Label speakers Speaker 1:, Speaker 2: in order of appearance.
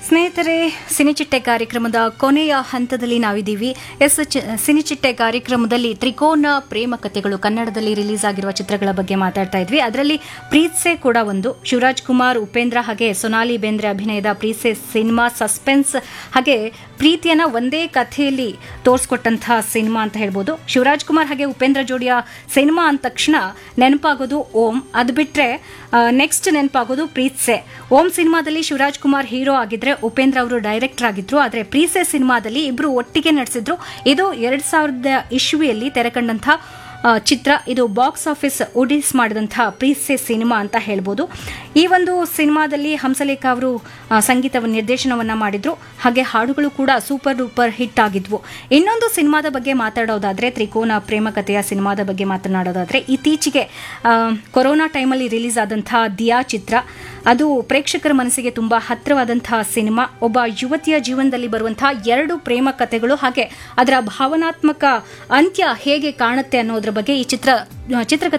Speaker 1: ಸ್ನೇಹಿತರೆ ಸಿನಿಚಿಟ್ಟೆ ಕಾರ್ಯಕ್ರಮದ ಕೊನೆಯ ಹಂತದಲ್ಲಿ ನಾವಿದ್ದೀವಿ ಎಸ್ ಚ- ಸಿನಿಚಿಟ್ಟೆ ಕಾರ್ಯಕ್ರಮದಲ್ಲಿ ತ್ರಿಕೋನ ಪ್ರೇಮ ಕಥೆಗಳು ಕನ್ನಡದಲ್ಲಿ ರಿಲೀಸ್ ಆಗಿರುವ ಚಿತ್ರಗಳ ಬಗ್ಗೆ ಮಾತಾಡ್ತಾ ಇದ್ವಿ ಅದರಲ್ಲಿ ಪ್ರೀತ್ಸೆ ಕೂಡ ಒಂದು ಶಿವರಾಜ್ ಕುಮಾರ್ ಉಪೇಂದ್ರ ಹಾಗೆ ಸೊನಾಲಿ ಬೇಂದ್ರೆ ಅಭಿನಯದ ಪ್ರೀತ್ಸೆ ಸಿನಿಮಾ ಸಸ್ಪೆನ್ಸ್ ಹಾಗೆ ಪ್ರೀತಿಯನ್ನ ಒಂದೇ ಕಥೆಯಲ್ಲಿ ತೋರಿಸ್ಕೊಟ್ಟಂತಹ ಸಿನಿಮಾ ಅಂತ ಹೇಳ್ಬೋದು ಶಿವರಾಜ್ ಕುಮಾರ್ ಹಾಗೆ ಉಪೇಂದ್ರ ಜೋಡಿಯ ಸಿನಿಮಾ ಅಂದ ತಕ್ಷಣ ನೆನಪಾಗೋದು ಓಂ ಅದು ಬಿಟ್ರೆ ನೆಕ್ಸ್ಟ್ ನೆನಪಾಗೋದು ಪ್ರೀತ್ಸೆ ಓಂ ಸಿನಿಮಾದಲ್ಲಿ ಶಿವರಾಜ್ ಕುಮಾರ್ ಹೀರೋ ಆಗಿದ್ರೆ ಉಪೇಂದ್ರ ಅವರು ಡೈರೆಕ್ಟರ್ ಆಗಿದ್ರು ಆದರೆ ಪ್ರೀಸೆ ಸಿನಿಮಾದಲ್ಲಿ ಇಬ್ರು ಒಟ್ಟಿಗೆ ನಡೆಸಿದ್ರು ಇದು ಎರಡ್ ಸಾವಿರದ ಇಶ್ವಿಯಲ್ಲಿ ತೆರೆಕಂಡಂಥ ಆ, ಚಿತ್ರ ಇದು ಬಾಕ್ಸ್ ಆಫೀಸ್ ಉಡಿಸ್ ಮಾಡಿದಂತಹ ಪ್ರೀಸೆ ಸಿನಿಮಾ ಅಂತ ಹೇಳ್ಬೋದು ಈ ಒಂದು ಸಿನಿಮಾದಲ್ಲಿ ಹಂಸಲೇಖ ಅವರು ಆ, ಸಂಗೀತ ನಿರ್ದೇಶನವನ್ನ ಮಾಡಿದ್ರು ಹಾಗೆ ಹಾಡುಗಳು ಕೂಡ ಸೂಪರ್ ಡೂಪರ್ ಹಿಟ್ ಆಗಿದ್ವು ಇನ್ನೊಂದು ಸಿನಿಮಾದ ಬಗ್ಗೆ ಮಾತಾಡೋದಾದ್ರೆ ತ್ರಿಕೋನ ಪ್ರೇಮ ಕಥೆಯ ಸಿನಿಮಾದ ಬಗ್ಗೆ ಮಾತನಾಡೋದಾದ್ರೆ ಇತ್ತೀಚೆಗೆ ಆ, ಕೊರೋನಾ ಟೈಮಲ್ಲಿ ರಿಲೀಸ್ ಆದಂತಹ ದಿಯಾ ಚಿತ್ರ ಅದು ಪ್ರೇಕ್ಷಕರ ಮನಸ್ಸಿಗೆ ತುಂಬಾ ಹತ್ತಿರವಾದಂತಹ ಸಿನಿಮಾ ಒಬ್ಬ ಯುವತಿಯ ಜೀವನದಲ್ಲಿ ಬರುವಂತಹ ಎರಡು ಪ್ರೇಮ ಕಥೆಗಳು ಹಾಗೆ ಅದರ ಭಾವನಾತ್ಮಕ ಅಂತ್ಯ ಹೇಗೆ ಕಾಣುತ್ತೆ ಅನ್ನೋದ್ರ ಬಗ್ಗೆ ಈ ಚಿತ್ರ ಚಿತ್ರಕಥೆ